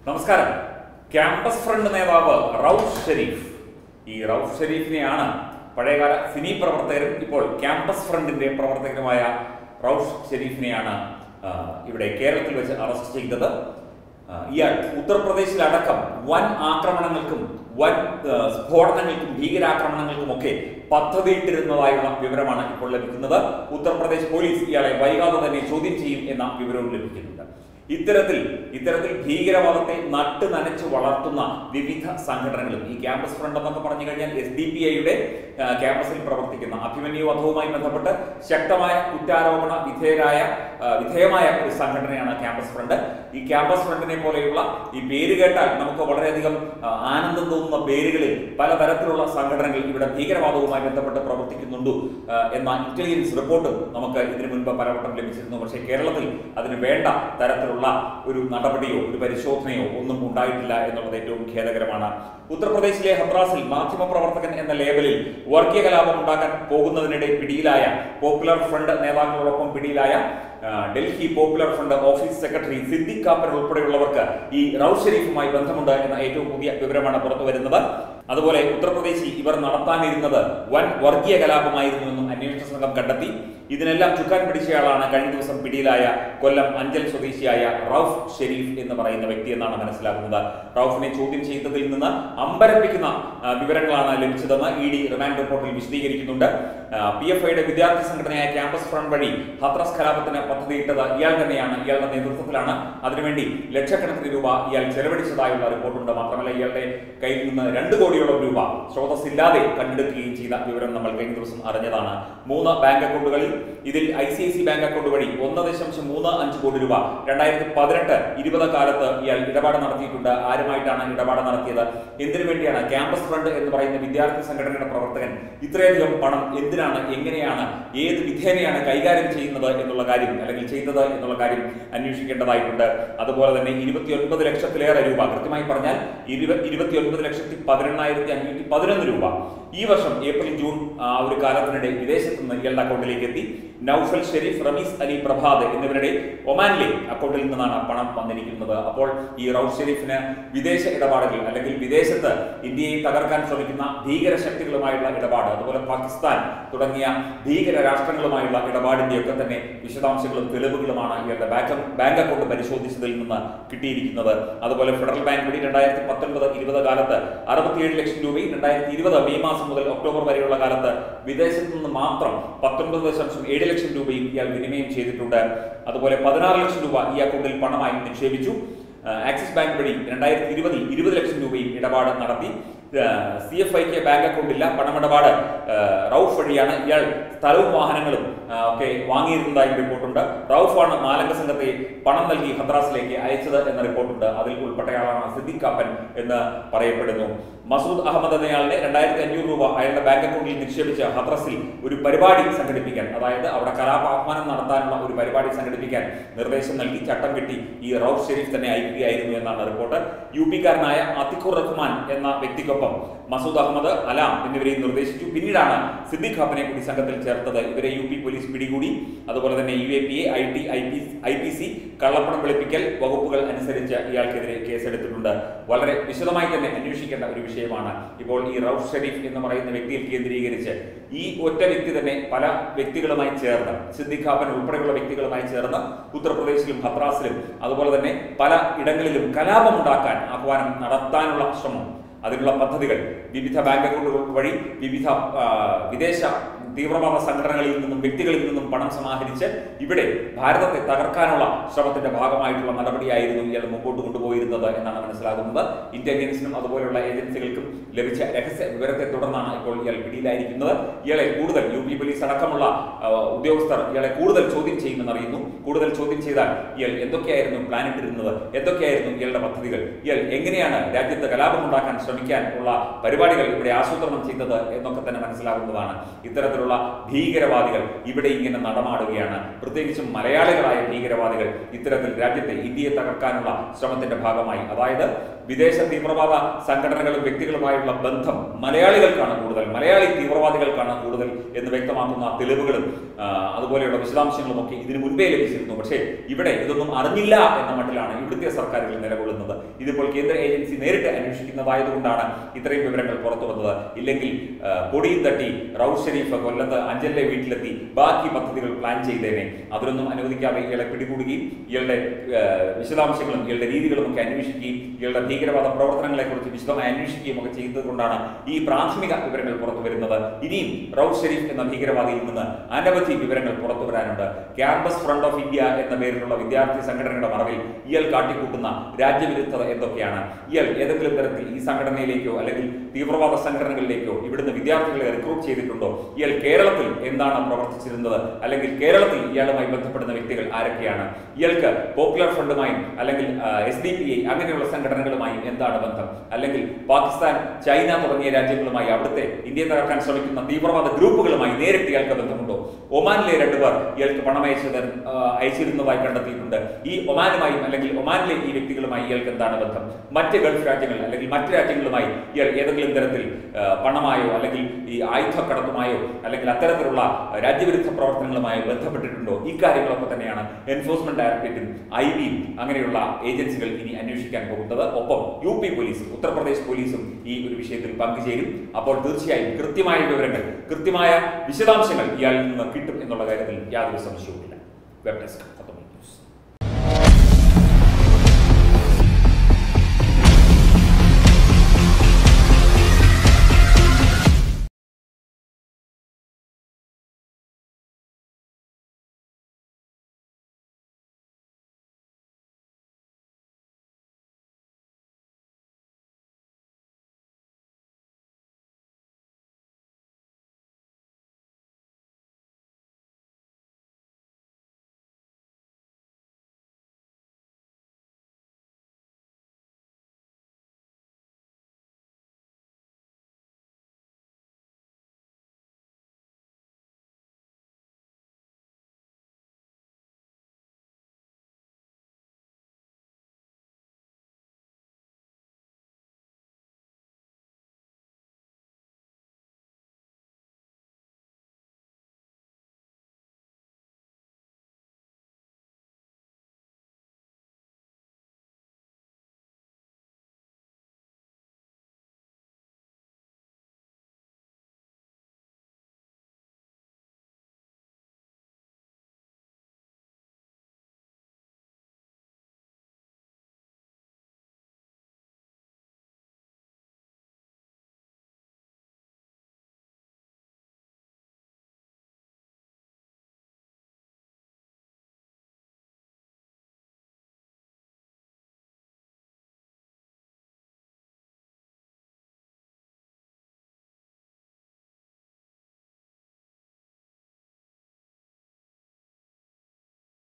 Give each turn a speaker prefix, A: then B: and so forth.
A: നമസ്കാരം campus front നേതാവ് റൌഫ് ഷെരീഫ് ഈ റൌഫ് ഷെരീഫിനെയാണ് പഴയകാല സിനി പ്രവർത്തകരും ഇപ്പോൾ ക്യാമ്പസ് ഫ്രണ്ടിന്റെ പ്രവർത്തകരുമായ റൌഫ് ഷെരീഫിനെയാണ് ആ, ഇവിടെ കേരളത്തിൽ വെച്ച് അറസ്റ്റ് ചെയ്തത് ആ, ഇയാൾ ഉത്തർപ്രദേശിലടക്കം വൻ ആക്രമണങ്ങൾക്കും വൻ ആ, സ്ഫോടനങ്ങൾക്കും ഭീകരാക്രമണങ്ങൾക്കും ഒക്കെ പദ്ധതിയിട്ടിരുന്നതായുള്ള വിവരമാണ് ഇപ്പോൾ ലഭിക്കുന്നത് ഉത്തർപ്രദേശ് പോലീസ് ഇയാളെ വൈകാതെ തന്നെ ചോദ്യം ചെയ്യും എന്ന വിവരവും ലഭിക്കുന്നുണ്ട് ഇത്തരത്തിൽ ഇത്തരത്തിൽ ഭീകരവാദത്തെ നട്ട് നനച്ച് വളർത്തുന്ന വിവിധ സംഘടനകളും ഈ ക്യാമ്പസ് ഫ്രണ്ട് എന്നൊക്കെ പറഞ്ഞു കഴിഞ്ഞാൽ എസ് ഡി പി ഐയുടെ ക്യാമ്പസിൽ പ്രവർത്തിക്കുന്ന അഭിമന്യു വധവുമായി ബന്ധപ്പെട്ട് ശക്തമായ കുറ്റാരോപണ വിധേയരായ ആ, വിധേയമായ ഒരു സംഘടനയാണ് ക്യാമ്പസ് ഫ്രണ്ട് ഈ ക്യാമ്പസ് ഫ്രണ്ടിനെ പോലെയുള്ള ഈ പേര് കേട്ടാൽ നമുക്ക് വളരെയധികം ആ, ആനന്ദം തോന്നുന്ന പേരുകളിൽ പലതരത്തിലുള്ള സംഘടനകൾ ഇവിടെ ഭീകരവാദവുമായി ബന്ധപ്പെട്ട് പ്രവർത്തിക്കുന്നുണ്ട് ആ, എന്ന ഇന്റലിജൻസ് റിപ്പോർട്ടും നമുക്ക് ഇതിനു മുൻപ് പലവട്ടം ലഭിച്ചിരുന്നു പക്ഷേ കേരളത്തിൽ അതിന് വേണ്ട തരത്തിലുള്ള ഒരു നടപടിയോ ഒരു പരിശോധനയോ ഒന്നും ഉണ്ടായിട്ടില്ല എന്നുള്ളത് ഏറ്റവും ഖേദകരമാണ് ഉത്തർപ്രദേശിലെ ഹത്രാസിൽ മാധ്യമപ്രവർത്തകൻ എന്ന ലേബലിൽ വർഗീയ കലാപം ഉണ്ടാക്കാൻ പോകുന്നതിനിടെ പിടിയിലായ പോപ്പുലർ ഫ്രണ്ട് നേതാക്കളോടൊപ്പം പിടിയിലായ ആ, Delhi Popular Front office secretary Siddique Kappan ഉൾപ്പെടെയുള്ളവർക്ക് ഈ റൌഫ് ഷെരീഫുമായി ബന്ധമുണ്ട് എന്ന ഏറ്റവും പുതിയ വിവരമാണ് പുറത്തു വരുന്നത് അതുപോലെ ഉത്തർപ്രദേശിൽ ഇവർ നടത്താനിരുന്നത് വൻ വർഗീയ കലാപമായിരുന്നുവെന്നും അന്വേഷണ സംഘം കണ്ടെത്തി ഇതിനെല്ലാം ചുക്കാൻ പിടിച്ചയാളാണ് കഴിഞ്ഞ ദിവസം പിടിയിലായ കൊല്ലം അഞ്ചൽ സ്വദേശിയായ റൌഫ് ഷെരീഫ് എന്ന് പറയുന്ന വ്യക്തി എന്നാണ് മനസ്സിലാക്കുന്നത് റൌഫിനെ ചോദ്യം ചെയ്തതിൽ നിന്ന് അമ്പരപ്പിക്കുന്ന ആ, വിവരങ്ങളാണ് ലഭിച്ചതെന്ന് ഇ ഡി റിമാൻഡ് റിപ്പോർട്ടിൽ വിശദീകരിക്കുന്നുണ്ട് പി എഫ് ഐയുടെ വിദ്യാർത്ഥി സംഘടനയായ ക്യാമ്പസ് ഫ്രണ്ട് വഴി ഹത്രസ് കലാപത്തിന് പദ്ധതിയിട്ടത് ഇയാൾ തന്നെയാണ് ഇയാളുടെ നേതൃത്വത്തിലാണ് അതിനുവേണ്ടി ലക്ഷക്കണക്കിന് രൂപ ഇയാൾ ചെലവഴിച്ചതായുള്ള റിപ്പോർട്ടുണ്ട് മാത്രമല്ല ഇയാളുടെ കയ്യിൽ നിന്ന് രണ്ട് കോടിയോളം രൂപ സ്രോതസ്സില്ലാതെ കണ്ടെടുക്കുകയും ചെയ്ത വിവരം നമ്മൾ കഴിഞ്ഞ ദിവസം അറിഞ്ഞതാണ് മൂന്ന് ബാങ്ക് അക്കൗണ്ടുകളിൽ ഇതിൽ I C I C bank account വഴി ഒന്ന് ദശാംശം മൂന്ന് അഞ്ച് കോടി രൂപ രണ്ടായിരത്തി പതിനെട്ട് ഇരുപത് കാലത്ത് ഇയാൾ ഇടപാട് നടത്തിയിട്ടുണ്ട് ആരുമായിട്ടാണ് ഇടപാട് നടത്തിയത് എന്തിനു വേണ്ടിയാണ് ക്യാമ്പസ് ഫ്രണ്ട് എന്ന് പറയുന്ന വിദ്യാർത്ഥി സംഘടനയുടെ പ്രവർത്തകൻ ഇത്രയധികം പണം എന്തിനാണ് എങ്ങനെയാണ് ഏത് വിധേനയാണ് കൈകാര്യം ചെയ്യുന്നത് എന്നുള്ള കാര്യം അല്ലെങ്കിൽ ചെയ്തത് എന്നുള്ള കാര്യം അന്വേഷിക്കേണ്ടതായിട്ടുണ്ട് അതുപോലെ തന്നെ ഇരുപത്തിയൊൻപത് ലക്ഷത്തിലേറെ രൂപ കൃത്യമായി പറഞ്ഞാൽ ഇരുപ ഇരുപത്തിയൊൻപത് ലക്ഷത്തി പതിനെണ്ണായിരത്തി അഞ്ഞൂറ്റി പതിനൊന്ന് രൂപ ഈ വർഷം ഏപ്രിൽ ജൂൺ ആ ഒരു കാലത്തിനിടെ വിദേശത്ത് നിന്ന് ഇയാളുടെ അക്കൗണ്ടിലേക്ക് എത്തി നൌഫൽ ഷെരീഫ് റമീസ് അലി പ്രഭാത് എന്നിവരുടെ ഒമാനിലെ അക്കൗണ്ടിൽ നിന്നാണ് പണം വന്നിരിക്കുന്നത് അപ്പോൾ ഈ റൌഫ് ഷെരീഫിന് വിദേശ ഇടപാടുകൾ അല്ലെങ്കിൽ വിദേശത്ത് ഇന്ത്യയെ തകർക്കാൻ ശ്രമിക്കുന്ന ഭീകര ശക്തികളുമായുള്ള ഇടപാട് അതുപോലെ പാകിസ്ഥാൻ തുടങ്ങിയ ഭീകര രാഷ്ട്രങ്ങളുമായുള്ള ഇടപാടിന്റെ ഒക്കെ തന്നെ വിശദാംശങ്ങളും തെളിവുകളുമാണ് ഇയാളുടെ ബാങ്ക് ബാങ്ക് അക്കൗണ്ട് പരിശോധിച്ചതിൽ നിന്ന് കിട്ടിയിരിക്കുന്നത് അതുപോലെ ഫെഡറൽ ബാങ്ക് വഴി രണ്ടായിരത്തി പത്തൊൻപത് ഇരുപത് കാലത്ത് അറുപത്തിയേഴ് ലക്ഷം രൂപയും രണ്ടായിരത്തി ഇരുപത് മെയ് മാസം മുതൽ ഒക്ടോബർ വരെയുള്ള കാലത്ത് വിദേശത്ത് നിന്ന് മാത്രം പത്തൊൻപത് ദശാംശം ഏഴ് ലക്ഷം രൂപയും ഇയാൾ വിനിമയം ചെയ്തിട്ടുണ്ട് അതുപോലെ പതിനാറ് ലക്ഷം രൂപ ഈ അക്കൗണ്ടിൽ പണമായി നിക്ഷേപിച്ചു ആ, ആക്സിസ് ബാങ്ക് വഴി രണ്ടായിരത്തി ഇരുപതിൽ ഇരുപത് ലക്ഷം രൂപയും ഇടപാട് നടത്തി സി എഫ് ഐക്ക് ബാങ്ക് അക്കൗണ്ടില്ല പണമിടപാട് ആ, റൌഫ് വഴിയാണ് ഇയാൾ സ്ഥലവും വാഹനങ്ങളും ആ, ഒക്കെ വാങ്ങിയിരുന്നതായി റിപ്പോർട്ടുണ്ട് റൌഫാണ് നാലംഗ സംഘത്തെ പണം നൽകി ഹദ്രാസിലേക്ക് അയച്ചത് എന്ന റിപ്പോർട്ടുണ്ട് അതിൽ ഉൾപ്പെട്ടയാളാണ് സിദ്ദിഖ് കാപ്പൻ എന്ന് പറയപ്പെടുന്നു മസൂദ് അഹമ്മദ് എന്നയാളിനെ രണ്ടായിരത്തി അഞ്ഞൂറ് രൂപ അയാളുടെ ബാങ്ക് അക്കൗണ്ടിൽ നിക്ഷേപിച്ച ഹദ്രസിൽ ഒരു പരിപാടി സംഘടിപ്പിക്കാൻ അതായത് അവിടെ കലാപാഹ്വാനം നടത്താനുള്ള ഒരു പരിപാടി സംഘടിപ്പിക്കാൻ നിർദ്ദേശം നൽകി ചട്ടം കെട്ടി ഈ റൌഫ് ഷെരീഫ് തന്നെ അയക്കുകയായിരുന്നു എന്നാണ് റിപ്പോർട്ട് യു പിക്കാരനായ അതിഖുർ റഹ്മാൻ എന്ന വ്യക്തിക്കൊപ്പം മസൂദ് അഹമ്മദ് അലാം എന്നിവരെയും നിർദ്ദേശിച്ചു പിന്നീടാണ് സിദ്ദിഖ് ഖാപ്പിനെ കൂടി സംഘത്തിൽ ചേർത്തത് ഇവരെ യു പി പോലീസ് പിടികൂടി അതുപോലെ തന്നെ U A P A I T I P I P C കള്ളപ്പണം വെളുപ്പിക്കൽ വകുപ്പുകൾ അനുസരിച്ച് ഇയാൾക്കെതിരെ കേസെടുത്തിട്ടുണ്ട് വളരെ വിശദമായി തന്നെ അന്വേഷിക്കേണ്ട ഒരു വിഷയമാണ് ഇപ്പോൾ ഈ റൌഫ് ഷെരീഫ് എന്ന് പറയുന്ന വ്യക്തിയിൽ കേന്ദ്രീകരിച്ച് ഈ ഒറ്റ വ്യക്തി തന്നെ പല വ്യക്തികളുമായി ചേർന്ന് സിദ്ദിഖ് ഖാപ്പൻ ഉൾപ്പെടെയുള്ള വ്യക്തികളുമായി ചേർന്ന് ഉത്തർപ്രദേശിലും ഹത്രാസിലും അതുപോലെ തന്നെ പല ഇടങ്ങളിലും കലാപമുണ്ടാക്കാൻ ആഹ്വാനം നടത്താനുള്ള ശ്രമം അതിനുള്ള പദ്ധതികൾ വിവിധ ബാങ്ക് അക്കൗണ്ടുകൾ വഴി വിവിധ ആ, വിദേശ തീവ്രവാദ സംഘടനകളിൽ നിന്നും വ്യക്തികളിൽ നിന്നും പണം സമാഹരിച്ച് ഇവിടെ ഭാരതത്തെ തകർക്കാനുള്ള ശ്രമത്തിന്റെ ഭാഗമായിട്ടുള്ള നടപടിയായിരുന്നു ഇയാൾ മുമ്പോട്ട് കൊണ്ടുപോയിരുന്നത് എന്നാണ് മനസ്സിലാകുന്നത് ഇന്റലിജൻസിനും അതുപോലുള്ള ഏജൻസികൾക്കും ലഭിച്ച രഹസ്യ വിവരത്തെ തുടർന്നാണ് ഇപ്പോൾ ഇയാൾ പിടിയിലായിരിക്കുന്നത് ഇയാളെ കൂടുതൽ യു പി പോലീസ് അടക്കമുള്ള ആ, ഉദ്യോഗസ്ഥർ ഇയാളെ കൂടുതൽ ചോദ്യം ചെയ്യുമെന്ന് അറിയുന്നു കൂടുതൽ ചോദ്യം ചെയ്താൽ ഇയാൾ എന്തൊക്കെയായിരുന്നു പ്ലാൻ ഇട്ടിരുന്നത് എന്തൊക്കെയായിരുന്നു ഇയാളുടെ പദ്ധതികൾ ഇയാൾ എങ്ങനെയാണ് രാജ്യത്ത് കലാപമുണ്ടാക്കാൻ ശ്രമിക്കാൻ ഉള്ള പരിപാടികൾ ഇവിടെ ആസൂത്രണം ചെയ്തത് എന്നൊക്കെ തന്നെ മനസ്സിലാകുന്നതാണ് ഇത്തരത്തിലുള്ള ഭീകരവാദികൾ ഇവിടെ ഇങ്ങനെ നടമാടുകയാണ് പ്രത്യേകിച്ചും മലയാളികളായ ഭീകരവാദികൾ ഇത്തരത്തിൽ രാജ്യത്തെ ഇന്ത്യയെ തകർക്കാനുള്ള ശ്രമത്തിന്റെ ഭാഗമായി അതായത് വിദേശ തീവ്രവാദ സംഘടനകളും വ്യക്തികളുമായുള്ള ബന്ധം മലയാളികൾക്കാണ് കൂടുതൽ മലയാളി തീവ്രവാദികൾക്കാണ് കൂടുതൽ എന്ന് വ്യക്തമാക്കുന്ന തെളിവുകളും ആ, അതുപോലെയുള്ള വിശദാംശങ്ങളും ഒക്കെ ഇതിനു മുൻപേ ലഭിച്ചിരുന്നു പക്ഷേ ഇവിടെ ഇതൊന്നും അറിഞ്ഞില്ല എന്ന മട്ടിലാണ് ഇവിടുത്തെ സർക്കാരുകൾ നിലകൊള്ളുന്നത് ഇതിപ്പോൾ കേന്ദ്ര ഏജൻസി നേരിട്ട് അന്വേഷിക്കുന്നതായതുകൊണ്ടാണ് ഇത്രയും വിവരങ്ങൾ പുറത്തു വന്നത് ഇല്ലെങ്കിൽ ആ, പൊടിയും തട്ടി റൌഫ് ഷെരീഫ് കൊല്ലത്ത് അഞ്ചലിലെ വീട്ടിലെത്തി ബാക്കി പദ്ധതികൾ പ്ലാൻ ചെയ്തേനെ അതിലൊന്നും അനുവദിക്കാതെ ഇയാളെ പിടികൂടുകയും ഇയാളുടെ ആ, വിശദാംശങ്ങളും ഇയാളുടെ രീതികളും ഒക്കെ അന്വേഷിക്കുകയും ഇയാളുടെ ഭീകരവാദ പ്രവർത്തനങ്ങളെ കുറിച്ച് വിശദമായി അന്വേഷിക്കുകയും ഒക്കെ ചെയ്തത് കൊണ്ടാണ് ഈ പ്രാഥമിക വിവരങ്ങൾ പുറത്തു വരുന്നത് ഇനിയും റൌഫ് ഷെരീഫ് എന്ന ഭീകരവാദിയിൽ നിന്ന് അനവധി വിവരങ്ങൾ പുറത്തു വരാനുണ്ട് ക്യാമ്പസ് ഫ്രണ്ട് ഓഫ് ഇന്ത്യ എന്ന പേരിലുള്ള വിദ്യാർത്ഥി സംഘടനയുടെ മറവിൽ ഇയാൾ കാട്ടിക്കൂട്ടുന്ന രാജ്യവിരുദ്ധത എന്തൊക്കെയാണ് ഇയാൾ ഏതെങ്കിലും തരത്തിൽ ഈ സംഘടനയിലേക്കോ അല്ലെങ്കിൽ തീവ്രവാദ സംഘടനകളിലേക്കോ ഇവിടുന്ന് വിദ്യാർത്ഥികളെ റിക്രൂട്ട് ചെയ്തിട്ടുണ്ടോ ഇയാൾ കേരളത്തിൽ എന്താണ് പ്രവർത്തിച്ചിരുന്നത് അല്ലെങ്കിൽ കേരളത്തിൽ ഇയാളുമായി ബന്ധപ്പെടുന്ന വ്യക്തികൾ ആരൊക്കെയാണ് ഇയാൾക്ക് പോപ്പുലർ ഫ്രണ്ടുമായും അല്ലെങ്കിൽ എസ് ഡി പി ഐ അങ്ങനെയുള്ള സംഘടനകളുമായും എന്താണ് ബന്ധം അല്ലെങ്കിൽ പാകിസ്ഥാൻ ചൈന തുടങ്ങിയ രാജ്യങ്ങളുമായി അവിടുത്തെ ഇന്ത്യയെ തകർക്കാൻ ശ്രമിക്കുന്ന തീവ്രവാദ ഗ്രൂപ്പുകളുമായി നേരിട്ട് ഇയാൾക്ക് ബന്ധമുണ്ടോ ഒമാനിലെ രണ്ടുപേർ ഇയാൾക്ക് പണം അയച്ചത് ആ, അയച്ചിരുന്നതായി കണ്ടെത്തിയിട്ടുണ്ട് ഈ ഒമാനുമായും അല്ലെങ്കിൽ ഒമാനിലെ ഈ വ്യക്തികളുമായി ഇയാൾക്ക് എന്താണ് ബന്ധം മറ്റ് ഗൾഫ് രാജ്യങ്ങൾ അല്ലെങ്കിൽ മറ്റ് രാജ്യങ്ങളുമായി ഇയാൾ ഏതെങ്കിലും തരത്തിൽ ആ, പണമായോ അല്ലെങ്കിൽ ഈ ആയുധക്കടത്തുമായോ അല്ലെങ്കിൽ അത്തരത്തിലുള്ള രാജ്യവിരുദ്ധ പ്രവർത്തനങ്ങളുമായോ ബന്ധപ്പെട്ടിട്ടുണ്ടോ ഇക്കാര്യങ്ങളൊക്കെ തന്നെയാണ് എൻഫോഴ്സ്മെന്റ് ഡയറക്ടറേറ്റും ഐ ബിയും അങ്ങനെയുള്ള ഏജൻസികൾ ഇനി അന്വേഷിക്കാൻ പോകുന്നത് ഒപ്പം യു പി പോലീസും ഉത്തർപ്രദേശ് പോലീസും ഈ ഒരു വിഷയത്തിൽ പങ്കുചേരും അപ്പോൾ തീർച്ചയായും കൃത്യമായ വിവരങ്ങൾ കൃത്യമായ വിശദാംശങ്ങൾ ഇയാളിൽ നിന്ന് കിട്ടും എന്നുള്ള കാര്യത്തിൽ യാതൊരു സംശയവുമില്ല വെബ് ഡെസ്ക്